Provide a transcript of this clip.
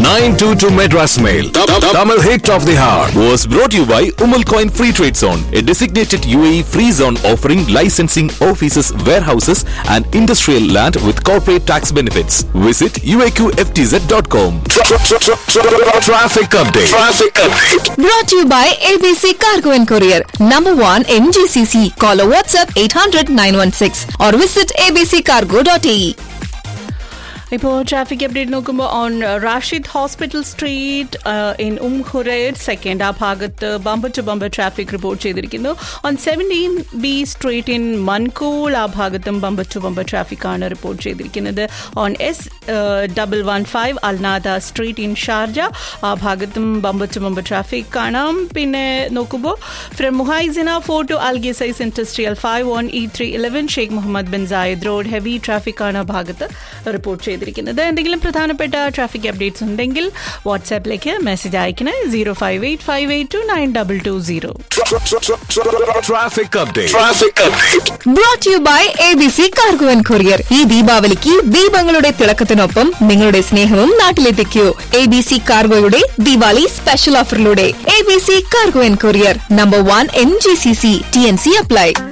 922 Madras Mail. Tamil hit of the hour. was brought to you by Umal Coin Free Trade Zone, a designated UAE free zone offering licensing offices, warehouses, and industrial land with corporate tax benefits. Visit uaqftz.com. Traffic update. Traffic update. Brought to you by ABC Cargo and Courier. Number 1 in GCC. Call or WhatsApp 800 916 or visit abccargo.ae. ഇപ്പോൾ traffic update നോക്കുമ്പോൾ on Rashid hospital street in Umm Hurair second ആ ഭാഗത്ത് bumper to bumper traffic report ചെയ്തിരിക്കുന്നു on seventeen B street in Mankhool ആ ഭാഗത്തും bumper to bumper traffic ആണ് report ചെയ്തിരിക്കുന്നത് on S double one five Al Nahda street in Sharjah ആ ഭാഗത്തും bumper to bumper traffic കാണാം പിന്നെ നോക്കുമ്പോൾ from Muhaisnah four to Al Qusais industrial five on E three eleven Sheikh Mohammed bin Zayed road heavy traffic ആണ് ആ ഭാഗത്ത് report ചെയ്തിരിക്കുന്നത് എന്തെങ്കിലും പ്രധാനപ്പെട്ട ട്രാഫിക് അപ്ഡേറ്റ്സ് ഉണ്ടെങ്കിൽ വാട്സാപ്പിലേക്ക് മെസ്സേജ് അയക്കണേ zero five eight five eight two nine double two zero Traffic update. Traffic update. Brought to you by ABC Cargo and Courier. ഈ ദീപാവലിക്ക് ദീപങ്ങളുടെ തിളക്കത്തിനൊപ്പം നിങ്ങളുടെ സ്നേഹവും നാട്ടിലെത്തിക്കൂ എ ബി സി കാർഗോയുടെ ദിവാലി സ്പെഷ്യൽ ഓഫറിലൂടെ A B C cargo and courier number one N G C C T N C apply